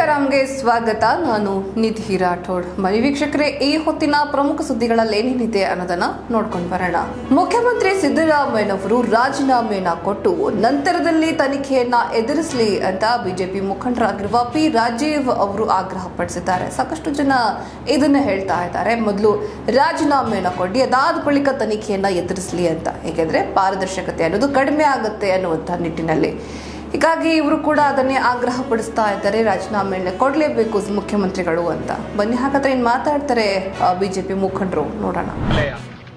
ರಾಮ್ಗೆ ಸ್ವಾಗತ ನಾನು ನಿಧಿ ರಾಠೋಡ್ ಮರಿ ವೀಕ್ಷಕರೇ ಈ ಹೊತ್ತಿನ ಪ್ರಮುಖ ಸುದ್ದಿಗಳಲ್ಲಿ ಏನೇನಿದೆ ಅನ್ನೋದನ್ನ ನೋಡ್ಕೊಂಡು ಬರೋಣ ಮುಖ್ಯಮಂತ್ರಿ ಸಿದ್ದರಾಮಯ್ಯನವರು ರಾಜೀನಾಮೆಯನ್ನ ಕೊಟ್ಟು ನಂತರದಲ್ಲಿ ತನಿಖೆಯನ್ನ ಎದುರಿಸಲಿ ಅಂತ ಬಿಜೆಪಿ ಮುಖಂಡರಾಗಿರುವ ಪಿ ರಾಜೀವ್ ಅವರು ಆಗ್ರಹ ಪಡಿಸಿದ್ದಾರೆ ಸಾಕಷ್ಟು ಜನ ಇದನ್ನ ಹೇಳ್ತಾ ಇದ್ದಾರೆ ಮೊದಲು ರಾಜೀನಾಮೆಯನ್ನ ಕೊಡಿ ಅದಾದ ಬಳಿಕ ತನಿಖೆಯನ್ನ ಎದುರಿಸಲಿ ಅಂತ ಏಕೆಂದ್ರೆ ಪಾರದರ್ಶಕತೆ ಅನ್ನೋದು ಕಡಿಮೆ ಆಗುತ್ತೆ ಅನ್ನುವಂಥ ನಿಟ್ಟಿನಲ್ಲಿ ಹೀಗಾಗಿ ಇವರು ಕೂಡ ಅದನ್ನೇ ಆಗ್ರಹ ಪಡಿಸ್ತಾ ಇದ್ದಾರೆ ರಾಜೀನಾಮೆಯನ್ನ ಕೊಡಲೇಬೇಕು ಮುಖ್ಯಮಂತ್ರಿಗಳು ಅಂತ ಬನ್ನಿ ಹಾಗಾದ್ರೆ ಏನ್ ಮಾತಾಡ್ತಾರೆ ಬಿಜೆಪಿ ಮುಖಂಡರು ನೋಡೋಣ ನ್ಯಾಯಾಲಯ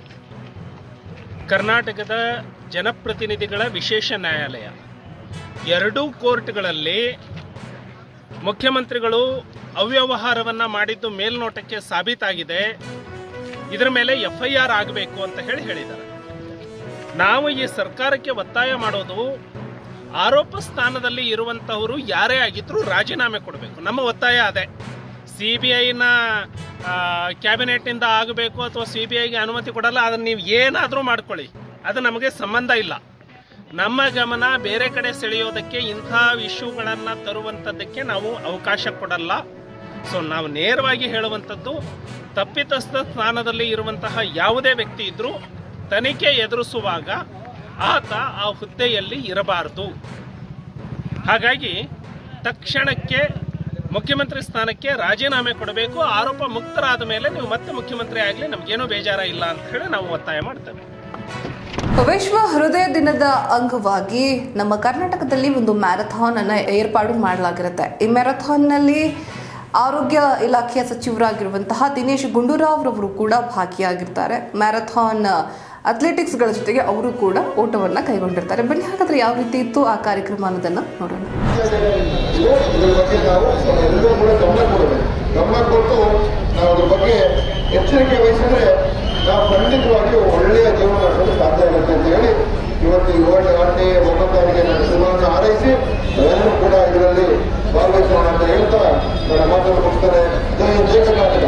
ಕರ್ನಾಟಕದ ಜನಪ್ರತಿನಿಧಿಗಳ ವಿಶೇಷ ನ್ಯಾಯಾಲಯ ಎರಡೂ ಕೋರ್ಟ್ಗಳಲ್ಲಿ ಮುಖ್ಯಮಂತ್ರಿಗಳು ಅವ್ಯವಹಾರವನ್ನು ಮಾಡಿದ್ದು ಮೇಲ್ನೋಟಕ್ಕೆ ಸಾಬೀತಾಗಿದೆ ಇದರ ಮೇಲೆ ಎಫ್ ಐ ಆರ್ ಆಗಬೇಕು ಅಂತ ಹೇಳಿ ಹೇಳಿದ್ದಾರೆ ನಾವು ಈ ಸರ್ಕಾರಕ್ಕೆ ಒತ್ತಾಯ ಮಾಡೋದು ಆರೋಪ ಸ್ಥಾನದಲ್ಲಿ ಇರುವಂತಹವರು ಯಾರೇ ಆಗಿದ್ರೂ ರಾಜೀನಾಮೆ ಕೊಡಬೇಕು ನಮ್ಮ ಒತ್ತಾಯ ಅದೇ ಸಿ ಬಿ ಐನ ಕ್ಯಾಬಿನೆಟ್ನಿಂದ ಆಗಬೇಕು ಅಥವಾ ಸಿ ಬಿ ಐಗೆ ಅನುಮತಿ ಕೊಡಲ್ಲ ಅದನ್ನು ನೀವು ಏನಾದರೂ ಮಾಡ್ಕೊಳ್ಳಿ ಅದು ನಮಗೆ ಸಂಬಂಧ ಇಲ್ಲ ನಮ್ಮ ಗಮನ ಬೇರೆ ಕಡೆ ಸೆಳೆಯೋದಕ್ಕೆ ಇಂಥ ಇಶ್ಯೂಗಳನ್ನು ತರುವಂಥದ್ದಕ್ಕೆ ನಾವು ಅವಕಾಶ ಕೊಡಲ್ಲ ಸೊ ನಾವು ನೇರವಾಗಿ ಹೇಳುವಂಥದ್ದು ತಪ್ಪಿತಸ್ಥ ಸ್ಥಾನದಲ್ಲಿ ಇರುವಂತಹ ಯಾವುದೇ ವ್ಯಕ್ತಿ ಇದ್ರೂ ತನಿಖೆ ಎದುರಿಸುವಾಗ ಆತ ಆ ಹುದ್ದೆಯಲ್ಲಿ ಇರಬಾರದು ಹಾಗಾಗಿ ತಕ್ಷಣಕ್ಕೆ ಮುಖ್ಯಮಂತ್ರಿ ಸ್ಥಾನಕ್ಕೆ ರಾಜೀನಾಮೆ ಕೊಡಬೇಕು ಆರೋಪ ಮುಕ್ತರಾದ ಮೇಲೆ ನೀವು ಮತ್ತೆ ಮುಖ್ಯಮಂತ್ರಿ ಆಗಲಿ ನಮಗೇನೂ ಬೇಜಾರ ಇಲ್ಲ ಅಂತ ಹೇಳಿ ನಾವು ಒತ್ತಾಯ ಮಾಡ್ತೇವೆ ವಿಶ್ವ ಹೃದಯ ದಿನದ ಅಂಗವಾಗಿ ನಮ್ಮ ಕರ್ನಾಟಕದಲ್ಲಿ ಒಂದು ಮ್ಯಾರಥಾನ್ ಅನ್ನ ಏರ್ಪಾಡು ಮಾಡಲಾಗಿರುತ್ತೆ ಈ ಮ್ಯಾರಥಾನ್ ನಲ್ಲಿ ಆರೋಗ್ಯ ಇಲಾಖೆಯ ಸಚಿವರಾಗಿರುವಂತಹ ದಿನೇಶ್ ಗುಂಡೂರಾವ್ ರವರು ಕೂಡ ಭಾಗಿಯಾಗಿರ್ತಾರೆ ಮ್ಯಾರಥಾನ್ ಅಥ್ಲೆಟಿಕ್ಸ್ಗಳ ಜೊತೆಗೆ ಅವರು ಕೂಡ ಓಟವನ್ನ ಕೈಗೊಂಡಿರ್ತಾರೆ ಬನ್ನಿ ಹಾಗಾದ್ರೆ ಯಾವ ರೀತಿ ಇತ್ತು ಆ ಕಾರ್ಯಕ್ರಮ ಅನ್ನೋದನ್ನ ನೋಡೋಣ ಇದು ಇದ್ರ ಬಗ್ಗೆ ನಾವು ಎಲ್ಲರೂ ಕೂಡ ಗಮನ ಕೊಡಬೇಕು ಗಮನ ಕೊಟ್ಟು ನಾವು ಅದ್ರ ಬಗ್ಗೆ ಎಚ್ಚರಿಕೆ ವಹಿಸಿದ್ರೆ ನಾವು ಖಂಡಿತವಾಗಿಯೂ ಒಳ್ಳೆಯ ಜೀವನ ನಡೆಸಲು ಸಾಧ್ಯ ಆಗುತ್ತೆ ಅಂತ ಹೇಳಿ ಇವತ್ತು ಈ ವರ್ಲ್ಡ್ ಆಟೆ ಒಂಬತ್ತು ತಾರೀಕಿಗೆ ನಾನು ಶುಭವನ್ನು ಹಾರೈಸಿ ಎಲ್ಲರೂ ಕೂಡ ಇದರಲ್ಲಿ ಭಾಗವಹಿಸೋಣ ಅಂತ ಹೇಳ್ತಾ ನನ್ನ ಮಾತನ್ನು ಮುಗಿಸ್ತಾರೆ ಜೈ ಹಿಂದ್, ಜೈ ಕರ್ನಾಟಕ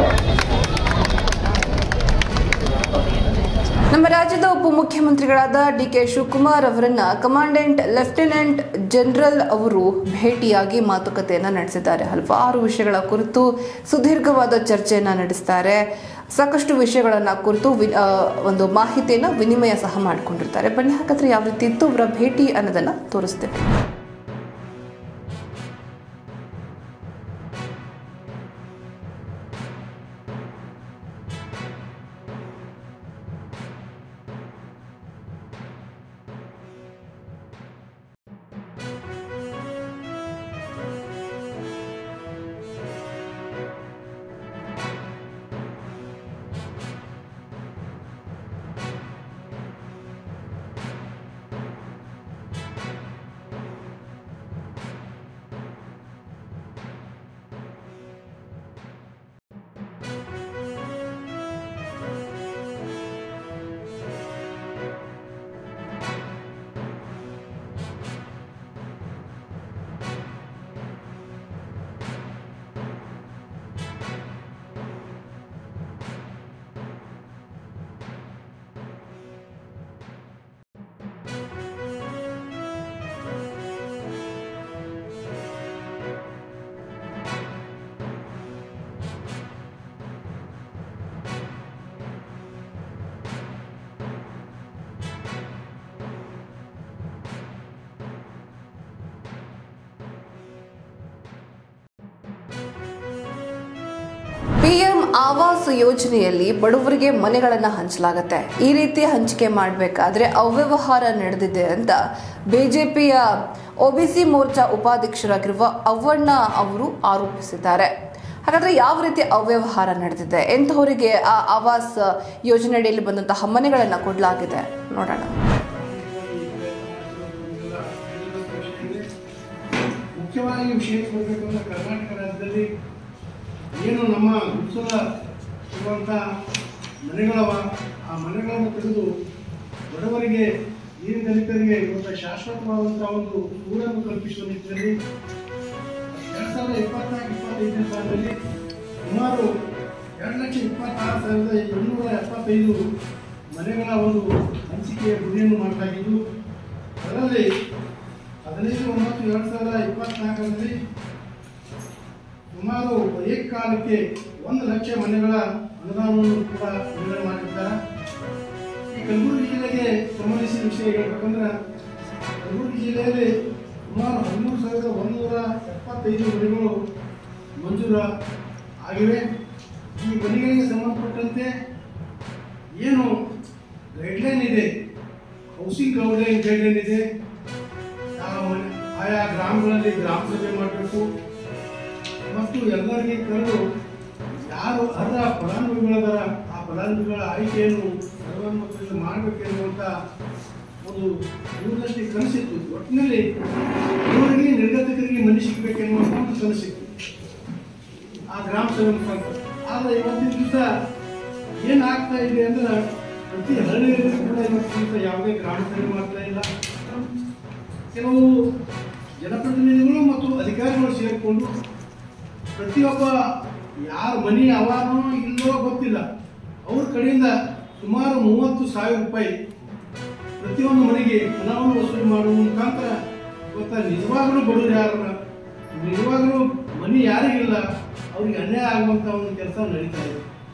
ನಮ್ಮ ರಾಜ್ಯದ ಉಪಮುಖ್ಯಮಂತ್ರಿಗಳಾದ ಡಿ ಕೆ ಶಿವಕುಮಾರ್ ಅವರನ್ನ ಕಮಾಂಡೆಂಟ್ ಲೆಫ್ಟಿನೆಂಟ್ ಜನರಲ್ ಅವರು ಭೇಟಿಯಾಗಿ ಮಾತುಕತೆಯನ್ನ ನಡೆಸಿದ್ದಾರೆ ಹಲವಾರು ವಿಷಯಗಳ ಕುರಿತು ಸುದೀರ್ಘವಾದ ಚರ್ಚೆಯನ್ನ ನಡೆಸ್ತಾರೆ ಸಾಕಷ್ಟು ವಿಷಯಗಳನ್ನ ಕುರಿತು ವಿ- ಆ, ಒಂದು ಮಾಹಿತಿಯನ್ನ ವಿನಿಮಯ ಸಹ ಮಾಡಿಕೊಂಡಿರ್ತಾರೆ ಬನ್ನಿ ಹಾಗಾದ್ರೆ ಯಾವ ರೀತಿ ಇತ್ತು ಅವರ ಭೇಟಿ ಅನ್ನೋದನ್ನ ತೋರಿಸ್ತೇವೆ ಪಿಎಂ ಆವಾಸ್ ಯೋಜನೆಯಲ್ಲಿ ಬಡವರಿಗೆ ಮನೆಗಳನ್ನು ಹಂಚಲಾಗುತ್ತೆ ಈ ರೀತಿ ಹಂಚಿಕೆ ಮಾಡಬೇಕಾದ್ರೆ ಅವ್ಯವಹಾರ ನಡೆದಿದೆ ಅಂತ ಬಿಜೆಪಿಯ ಒಬಿಸಿ ಮೋರ್ಚಾ ಉಪಾಧ್ಯಕ್ಷರಾಗಿರುವ ಅವ್ವಣ್ಣ ಅವರು ಆರೋಪಿಸಿದ್ದಾರೆ ಹಾಗಾದ್ರೆ ಯಾವ ರೀತಿ ಅವ್ಯವಹಾರ ನಡೆದಿದೆ ಎಂಥವರಿಗೆ ಆ ಆವಾಸ್ ಯೋಜನೆ ಅಡಿಯಲ್ಲಿ ಬಂದಂತಹ ಮನೆಗಳನ್ನು ಕೊಡಲಾಗಿದೆ ನೋಡೋಣ ಮುಖ್ಯವಾಗಿ ವಿಷಯಕ್ಕೆ ಬರಬೇಕು ಅಂದರೆ ಕರ್ನಾಟಕ ರಾಜ್ಯದಲ್ಲಿ ಏನು ನಮ್ಮ ಗುರುಸಲ ಇರುವಂಥ ಮನೆಗಳವ ಆ ಮನೆಗಳನ್ನು ತೆಗೆದು ಬಡವರಿಗೆ ನೀರು ದಲಿತರಿಗೆ ಇವತ್ತು ಶಾಶ್ವತವಾದಂಥ ಒಂದು ಊರನ್ನು ಕಲ್ಪಿಸುವ ನಿಟ್ಟಿನಲ್ಲಿ ಎರಡು ಸಾವಿರದ ಇಪ್ಪತ್ನಾಲ್ಕು ಇಪ್ಪತ್ತೈದನೇ ಸಾಲಿನಲ್ಲಿ ಸುಮಾರು ಎರಡು ಲಕ್ಷ ಇಪ್ಪತ್ತಾರು ಸಾವಿರದ ಇನ್ನೂರ ಎಪ್ಪತ್ತೈದು ಮನೆಗಳ ಒಂದು ಹಂಚಿಕೆಯ ಗುರಿಯನ್ನು ಮಾಡಲಾಗಿದ್ದು ಅದರಲ್ಲಿ ಹದಿನೈದು ಒಂಬತ್ತು ಎರಡು ಸಾವಿರದ ಇಪ್ಪತ್ನಾಲ್ಕರಲ್ಲಿ ಸುಮಾರು ಏಕಕಾಲಕ್ಕೆ ಒಂದು ಲಕ್ಷ ಮನೆಗಳ ಅನುದಾನವನ್ನು ಕೂಡ ಬಿಡುಗಡೆ ಮಾಡಿದ್ದಾರೆ ಈ ಕಲಬುರಗಿ ಜಿಲ್ಲೆಗೆ ಸಂಬಂಧಿಸಿದ ವಿಷಯ ಹೇಳ್ಬೇಕಂದ್ರೆ ಕಲಬುರಗಿ ಜಿಲ್ಲೆಯಲ್ಲಿ ಸುಮಾರು ಹದಿಮೂರು ಸಾವಿರದ ಒಂದೂರ ಎಪ್ಪತ್ತೈದು ಮನೆಗಳು ಮಂಜೂರ ಆಗಿವೆ ಈ ಮನೆಗಳಿಗೆ ಸಂಬಂಧಪಟ್ಟಂತೆ ಏನು ಗೈಡ್ಲೈನ್ ಇದೆ ಹೌಸಿಂಗ್ ಗೈಡ್ಲೈನ್ ಗೈಡ್ಲೈನ್ ಇದೆ ಯಾವ ಮನೆ ಆಯಾ ಗ್ರಾಮಗಳಲ್ಲಿ ಗ್ರಾಮ ಸಭೆ ಮಾಡಬೇಕು ಮತ್ತು ಎಲ್ಲರಿಗೆ ಕರೆದು ಯಾರು ಅರ್ಹ ಫಲಾನುಭವಿಗಳದಾರ ಆ ಫಲಾನುಭವಿಗಳ ಆಯ್ಕೆಯನ್ನು ಸರ್ವಾನುಮತದಲ್ಲಿ ಮಾಡಬೇಕೆನ್ನುವಂಥ ಒಂದು ದೂರದೃಷ್ಟಿ ಕನಸಿತ್ತು ಒಟ್ಟಿನಲ್ಲಿ ಇವರಿಗೆ ನಿರ್ಗತಿಕರಿಗೆ ಮನೆ ಸಿಗಬೇಕೆನ್ನುವಂಥ ಒಂದು ಕನಸಿತ್ತು ಆ ಗ್ರಾಮ ಸಭೆ ಮುಖಾಂತರ ಆದರೆ ಇವತ್ತಿನ ದಿವಸ ಏನಾಗ್ತಾ ಇದೆ ಅಂದ್ರೆ ಪ್ರತಿ ಹಳ್ಳಿಯಲ್ಲಿ ಕೂಡ ಇವತ್ತಿನ ದಿವಸ ಯಾವುದೇ ಗ್ರಾಮ ಸಭೆ ಮಾಡ್ತಾ ಇಲ್ಲ ಕೆಲವು ಜನಪ್ರತಿನಿಧಿಗಳು ಮತ್ತು ಅಧಿಕಾರಿಗಳು ಸೇರಿಕೊಂಡು ಪ್ರತಿಯೊಬ್ಬ ಯಾರ ಮನೆ ಅವಾನೋ ಇಲ್ಲೋ ಗೊತ್ತಿಲ್ಲ ಅವ್ರ ಕಡೆಯಿಂದ ಸುಮಾರು ಮೂವತ್ತು ಸಾವಿರ ರೂಪಾಯಿ ಪ್ರತಿಯೊಂದು ಮನೆಗೆ ಹಣವನ್ನು ವಸೂಲಿ ಮಾಡುವ ಮುಖಾಂತರ ಇವತ್ತ ನಿಜವಾಗ್ಲೂ ಬಡವರು ಯಾರಲ್ಲ ನಿಜವಾಗ್ಲೂ ಮನೆ ಯಾರಿಗಿಲ್ಲ ಅವ್ರಿಗೆ ಅನ್ಯಾಯ ಆಗುವಂಥ ಒಂದು ಕೆಲಸ ನಡೀತಾ ಇದೆ